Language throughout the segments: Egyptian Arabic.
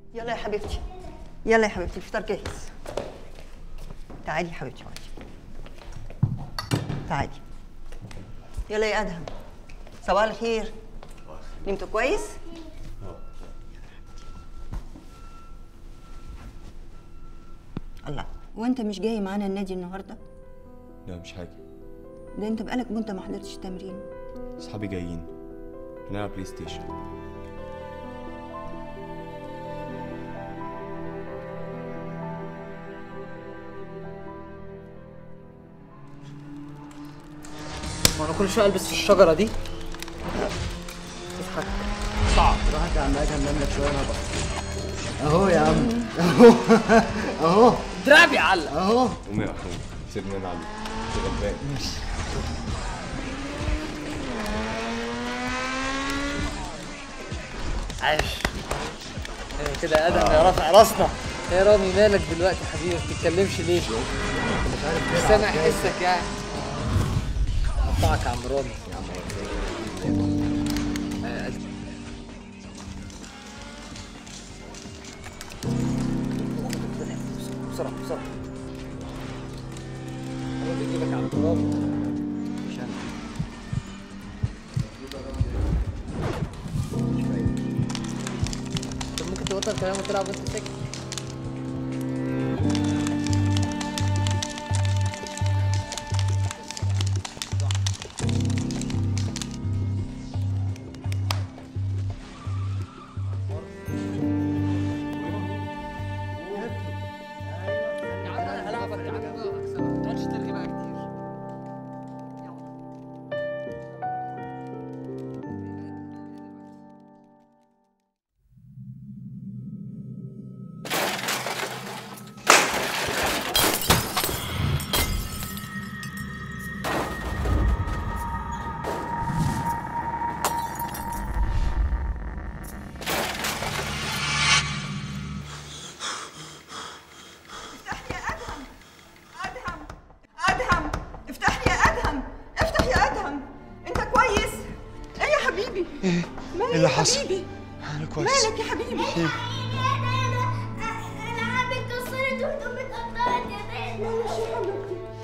يلا يا حبيبتي يلا يا حبيبتي الفطار جاهز تعالي يا حبيبتي اقعدي تعالي يلا يا ادهم صباح الخير نمتوا كويس الله وانت مش جاي معانا النادي النهارده لا مش حاجة ده انت بقالك مده ما حضرتش تمرين أصحابي جايين هنلعب بلاي ستيشن ما انا كل شويه البس في الشجره دي تضحك صعب روح انت يا عم ادهم نام لك شويه نبقى اهو يا عم اهو اهو دراعي بيعلق اهو قوم يا أخوي سيبني نلعب أنت غلبان عاش ايه كده يا ادم يا رافع راسنا يا رامي مالك دلوقتي يا حبيبي ما بتتكلمش ليه؟ مش سامع حسك يعني قطعك يا عم رامي يا عم بسرعة بسرعة هو اللي يجيبك يا عم رامي مش انا طب ممكن تبطل كلام وتلعب وانت ساكت يا عم انا هلعبك يا عم هكسبك ما تقعدش ترغي بقى كتير افتح يا ادهم ادهم ادهم افتح لي يا ادهم افتح يا ادهم انت كويس ايه يا حبيبي ايه مالك اللي يا حصل؟ حبيبي أنا كويس مالك يا حبيبي العاب اتكسرت وهدومي اتقطعت يا بنت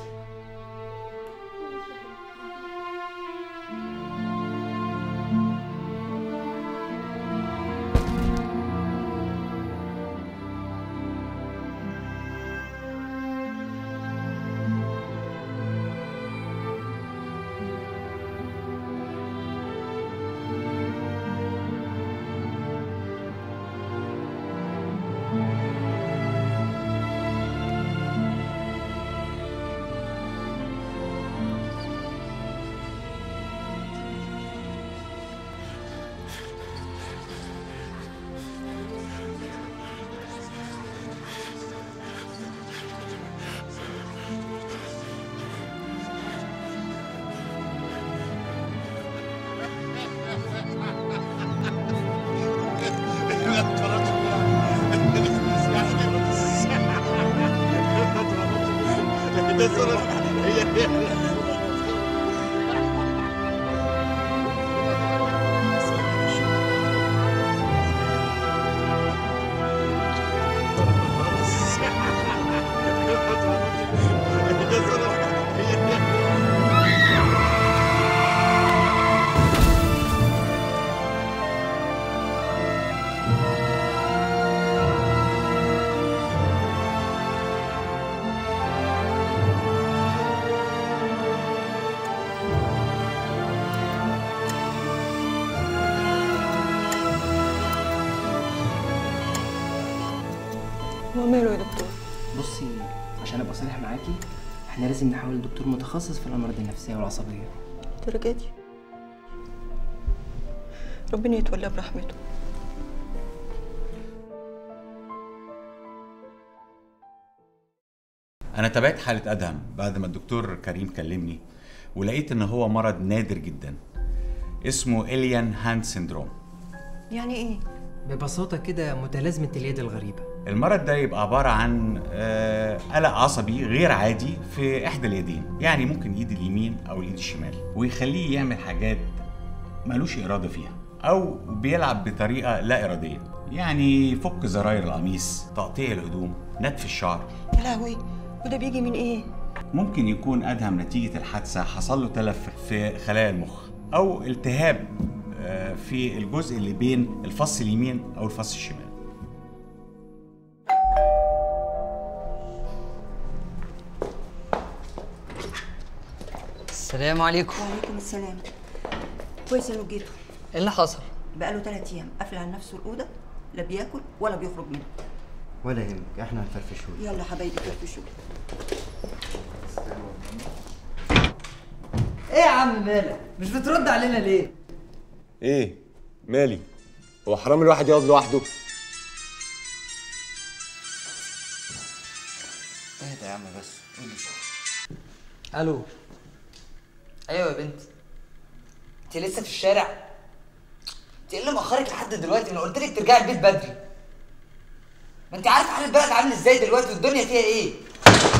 هو ماله يا دكتور بصي عشان ابقى صريح معاكي احنا لازم نحاول لدكتور متخصص في الامراض النفسيه والعصبيه الدرجه دي ربنا يتولى برحمته أنا تابعت حالة أدهم بعد ما الدكتور كريم كلمني ولقيت إن هو مرض نادر جدا اسمه إليان هاند سيندروم يعني ايه ببساطه كده متلازمه اليد الغريبه المرض ده يبقى عبارة عن آه، قلق عصبي غير عادي في إحدى اليدين يعني ممكن إيد اليمين أو الإيد الشمال ويخليه يعمل حاجات ملوش إرادة فيها او بيلعب بطريقه لا اراديه يعني يفك زراير القميص تقطيع الهدوم نتف الشعر يا لهوي وده بيجي من ايه ممكن يكون ادهم نتيجه الحادثه حصل له تلف في خلايا المخ او التهاب آه، في الجزء اللي بين الفص اليمين او الفص الشمال السلام عليكم وعليكم السلام كويس انه جيتوا ايه اللي حصل بقاله ثلاث ايام قافل على نفسه الاوضه لا بياكل ولا بيخرج منها ولا يهمك احنا هنفرفشه يلا حبايبي فرفشوا ايه يا عم مالك مش بترد علينا ليه ايه مالي هو حرام الواحد يقعد لوحده اهدى يا عم بس قول لي الو ايوه يا بنت انت لسه في الشارع انت ايه اللي مأخرك لحد دلوقتي انا قلت لك ترجعي البيت بدري ما انت عارف حال البلد عامل ازاي دلوقتي والدنيا فيها ايه